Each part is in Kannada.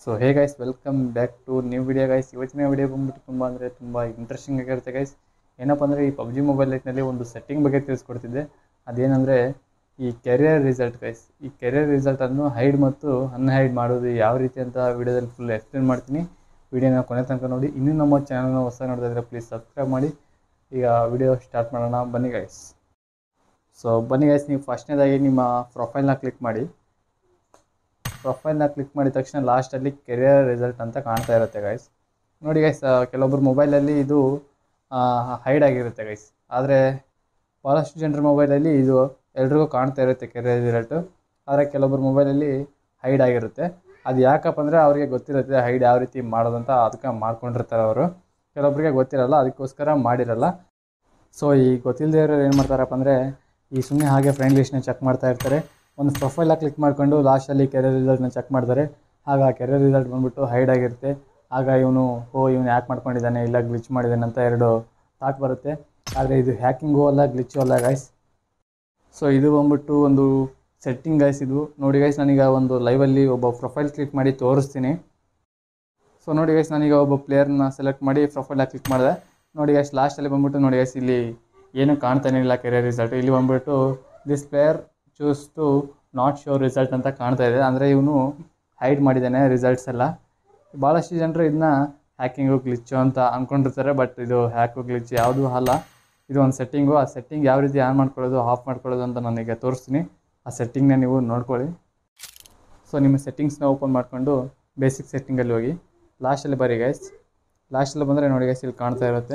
so hey guys welcome back to new video guys ಇವತ್ತಿನ ವಿಡಿಯೋ ಬಂದ್ಬಿಟ್ಟು ತುಂಬ ಅಂದರೆ ತುಂಬ ಇಂಟ್ರೆಸ್ಟಿಂಗ್ ಆಗಿರುತ್ತೆ ಗೈಸ್ ಏನಪ್ಪ ಅಂದರೆ ಈ ಪಬ್ಜಿ ಮೊಬೈಲ್ ಲೈಟ್ನಲ್ಲಿ ಒಂದು ಸೆಟ್ಟಿಂಗ್ ಬಗ್ಗೆ ತಿಳಿಸ್ಕೊಡ್ತಿದ್ದೆ ಅದೇನೆಂದರೆ ಈ ಕೆರಿಯರ್ ರಿಸಲ್ಟ್ ಗೈಸ್ ಈ ಕೆರಿಯರ್ ರಿಸಲ್ಟನ್ನು ಹೈಡ್ ಮತ್ತು ಅನ್ಹೈಡ್ ಮಾಡೋದು ಯಾವ ರೀತಿ ಅಂತ ವಿಡಿಯೋದಲ್ಲಿ ಫುಲ್ ಎಕ್ಸ್ಪ್ಲೇನ್ ಮಾಡ್ತೀನಿ ವಿಡಿಯೋನ ಕೊನೆ ತನಕ ನೋಡಿ ಇನ್ನೂ ನಮ್ಮ ಚಾನಲ್ನ ಹೊಸ ನೋಡ್ತಾ ಇದ್ದರೆ ಪ್ಲೀಸ್ ಸಬ್ಸ್ಕ್ರೈಬ್ ಮಾಡಿ ಈಗ ವಿಡಿಯೋ ಸ್ಟಾರ್ಟ್ ಮಾಡೋಣ ಬನ್ನಿ ಗೈಸ್ ಸೊ ಬನ್ನಿ ಗೈಸ್ ನೀವು ಫಸ್ಟ್ನೇದಾಗಿ ನಿಮ್ಮ ಪ್ರೊಫೈಲ್ನ ಕ್ಲಿಕ್ ಮಾಡಿ ಪ್ರೊಫೈಲ್ನ ಕ್ಲಿಕ್ ಮಾಡಿದ ತಕ್ಷಣ ಲಾಸ್ಟಲ್ಲಿ ಕೆರಿಯರ್ ರಿಸಲ್ಟ್ ಅಂತ ಕಾಣ್ತಾ ಇರುತ್ತೆ ಗೈಸ್ ನೋಡಿ ಗೈಸ್ ಕೆಲವೊಬ್ಬರು ಮೊಬೈಲಲ್ಲಿ ಇದು ಹೈಡ್ ಆಗಿರುತ್ತೆ ಗೈಸ್ ಆದರೆ ಭಾಳಷ್ಟು ಜನರ ಮೊಬೈಲಲ್ಲಿ ಇದು ಎಲ್ರಿಗೂ ಕಾಣ್ತಾ ಇರುತ್ತೆ ಕೆರಿಯರ್ ರಿಸಲ್ಟು ಆದರೆ ಕೆಲವೊಬ್ಬರು ಮೊಬೈಲಲ್ಲಿ ಹೈಡ್ ಆಗಿರುತ್ತೆ ಅದು ಯಾಕಪ್ಪ ಅಂದರೆ ಅವರಿಗೆ ಗೊತ್ತಿರುತ್ತೆ ಹೈಡ್ ಯಾವ ರೀತಿ ಮಾಡೋದಂತ ಅದಕ್ಕೆ ಮಾಡ್ಕೊಂಡಿರ್ತಾರೆ ಅವರು ಕೆಲವೊಬ್ಬರಿಗೆ ಗೊತ್ತಿರಲ್ಲ ಅದಕ್ಕೋಸ್ಕರ ಮಾಡಿರಲ್ಲ ಸೊ ಈ ಗೊತ್ತಿಲ್ಲದೆ ಇರೋರು ಏನು ಮಾಡ್ತಾರಪ್ಪ ಅಂದರೆ ಈ ಸುಮ್ಮನೆ ಹಾಗೆ ಫ್ರೆಂಡ್ ಲಿಸ್ಟ್ನ ಚೆಕ್ ಮಾಡ್ತಾ ಇರ್ತಾರೆ ಒಂದು ಪ್ರೊಫೈಲಾಗಿ ಕ್ಲಿಕ್ ಮಾಡಿಕೊಂಡು ಲಾಸ್ಟಲ್ಲಿ ಕೆರಿಯರ್ ರಿಸಲ್ಟ್ನ ಚೆಕ್ ಮಾಡ್ತಾರೆ ಆಗ ಆ ಕೆರಿಯರ್ ರಿಸಲ್ಟ್ ಬಂದುಬಿಟ್ಟು ಹೈಡ್ ಆಗಿರುತ್ತೆ ಆಗ ಇವನು ಓ ಇವನು ಯಾಕೆ ಮಾಡ್ಕೊಂಡಿದ್ದಾನೆ ಇಲ್ಲ ಗ್ಲಿಚ್ ಮಾಡಿದ್ದಾನೆ ಅಂತ ಎರಡು ಥಾಟ್ ಬರುತ್ತೆ ಆದರೆ ಇದು ಹ್ಯಾಕಿಂಗು ಅಲ್ಲ ಗ್ಲಿಚ್ಚು ಅಲ್ಲ ಗೈಸ್ ಸೊ ಇದು ಬಂದ್ಬಿಟ್ಟು ಒಂದು ಸೆಟ್ಟಿಂಗ್ ಗೈಸ್ ಇದು ನೋಡಿ ಗೈಸ್ ನಾನೀಗ ಒಂದು ಲೈವಲ್ಲಿ ಒಬ್ಬ ಪ್ರೊಫೈಲ್ ಕ್ಲಿಕ್ ಮಾಡಿ ತೋರಿಸ್ತೀನಿ ಸೊ ನೋಡಿ ಗೈಸ್ ನಾನೀಗ ಒಬ್ಬ ಪ್ಲೇಯರ್ನ ಸೆಲೆಕ್ಟ್ ಮಾಡಿ ಪ್ರೊಫೈಲಾಗಿ ಕ್ಲಿಕ್ ಮಾಡಿದೆ ನೋಡಿ ಗೈಸ್ ಲಾಸ್ಟಲ್ಲಿ ಬಂದ್ಬಿಟ್ಟು ನೋಡಿ ಗೈಸ್ ಇಲ್ಲಿ ಏನು ಕಾಣ್ತಾನೆ ಇಲ್ಲ ಕೆರಿಯರ್ ರಿಸಲ್ಟ್ ಇಲ್ಲಿ ಬಂದ್ಬಿಟ್ಟು this player choose to not show result ಅಂತ ಕಾಣ್ತಾ ಇದೆ ಅಂದರೆ ಇವನು ಹೈಡ್ ಮಾಡಿದ್ದಾನೆ ರಿಸಲ್ಟ್ಸ್ ಎಲ್ಲ ಭಾಳಷ್ಟು ಜನರು ಇದನ್ನ ಹ್ಯಾಕಿಂಗು ಗ್ಲಿಚ್ಚು ಅಂತ ಅಂದ್ಕೊಂಡಿರ್ತಾರೆ ಬಟ್ ಇದು ಹ್ಯಾಕು ಗ್ಲಿಚ್ ಯಾವುದೂ ಅಲ್ಲ ಇದು ಒಂದು ಸೆಟ್ಟಿಂಗು ಆ ಸೆಟ್ಟಿಂಗ್ ಯಾವ ರೀತಿ ಆನ್ ಮಾಡ್ಕೊಳ್ಳೋದು ಆಫ್ ಮಾಡ್ಕೊಳ್ಳೋದು ಅಂತ ನಾನೀಗ ತೋರಿಸ್ತೀನಿ ಆ ಸೆಟ್ಟಿಂಗ್ನ ನೀವು ನೋಡ್ಕೊಳ್ಳಿ ಸೊ ನಿಮ್ಮ ಸೆಟ್ಟಿಂಗ್ಸ್ನ ಓಪನ್ ಮಾಡಿಕೊಂಡು ಬೇಸಿಕ್ ಸೆಟ್ಟಿಂಗಲ್ಲಿ ಹೋಗಿ ಲಾಸ್ಟಲ್ಲಿ ಬರೀ ಗೈಸ್ ಲಾಸ್ಟಲ್ಲಿ ಬಂದರೆ ನೋಡಿ ಗೈಸ್ ಇಲ್ಲಿ ಕಾಣ್ತಾ ಇರುತ್ತೆ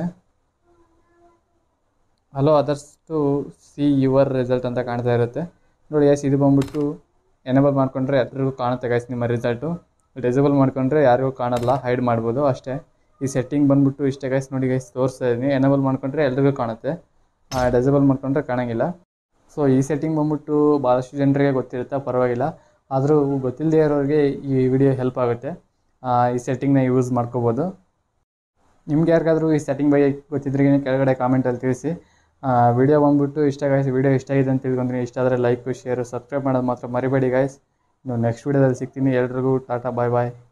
allow others to see your result ಅಂತ ಕಾಣ್ತಾ ಇರುತ್ತೆ ನೋಡಿ ಗೈಸ್ ಇದು ಬಂದ್ಬಿಟ್ಟು ಎನೇಬಲ್ ಮಾಡಿಕೊಂಡ್ರೆ ಎಲ್ರಿಗೂ ಕಾಣುತ್ತೆ ಗೈಸ್ ನಿಮ್ಮ ರಿಸಲ್ಟು ಡಿಸೇಬಲ್ ಮಾಡ್ಕೊಂಡ್ರೆ ಯಾರಿಗೂ ಕಾಣಲ್ಲ ಹೈಡ್ ಮಾಡ್ಬೋದು ಅಷ್ಟೇ ಈ ಸೆಟ್ಟಿಂಗ್ ಬಂದ್ಬಿಟ್ಟು ಇಷ್ಟೇ ಗೈಸ್ ನೋಡಿ ಗೈಸ್ ತೋರಿಸ್ತಾ ಇದ್ದೀನಿ ಎನೇಬಲ್ ಮಾಡ್ಕೊಂಡ್ರೆ ಎಲ್ರಿಗೂ ಕಾಣುತ್ತೆ ಡಿಸೇಬಲ್ ಮಾಡ್ಕೊಂಡ್ರೆ ಕಾಣಂಗಿಲ್ಲ ಸೊ ಈ ಸೆಟ್ಟಿಂಗ್ ಬಂದ್ಬಿಟ್ಟು ಭಾಳಷ್ಟು ಜನರಿಗೆ ಗೊತ್ತಿರುತ್ತೆ ಪರವಾಗಿಲ್ಲ ಆದರೂ ಗೊತ್ತಿಲ್ಲದೆ ಇರೋರಿಗೆ ಈ ವಿಡಿಯೋ ಹೆಲ್ಪ್ ಆಗುತ್ತೆ ಆ, ಈ ಸೆಟ್ಟಿಂಗ್ನ ಯೂಸ್ ಮಾಡ್ಕೋಬೋದು ನಿಮ್ಗೆ ಯಾರಿಗಾದ್ರೂ ಈ ಸೆಟ್ಟಿಂಗ್ ಬಗ್ಗೆ ಗೊತ್ತಿದ್ರೆ ಕೆಳಗಡೆ ಕಾಮೆಂಟಲ್ಲಿ ತಿಳಿಸಿ ವಿಡಿಯೋ ಬಂದ್ಬಿಟ್ಟು ಇಷ್ಟ ಗಾಯ್ಸ್ ವಿಡಿಯೋ ಇಷ್ಟ ಆಗಿದೆ ಅಂತ ತಿಳ್ಕೊಂತೀನಿ ಇಷ್ಟ ಆದರೆ ಲೈಕ್ ಶೇರು ಸಬ್ಸ್ಕ್ರೈಬ್ ಮಾಡೋದು ಮಾತ್ರ ಮರಿಬೇಡಿ ಗಾಯ್ಸ್ ಇನ್ನು ನೆಕ್ಸ್ಟ್ ವಿಡಿಯೋದಲ್ಲಿ ಸಿಗ್ತೀನಿ ಎಲ್ರಿಗೂ ಟಾಟಾ ಬಾಯ್ ಬಾಯ್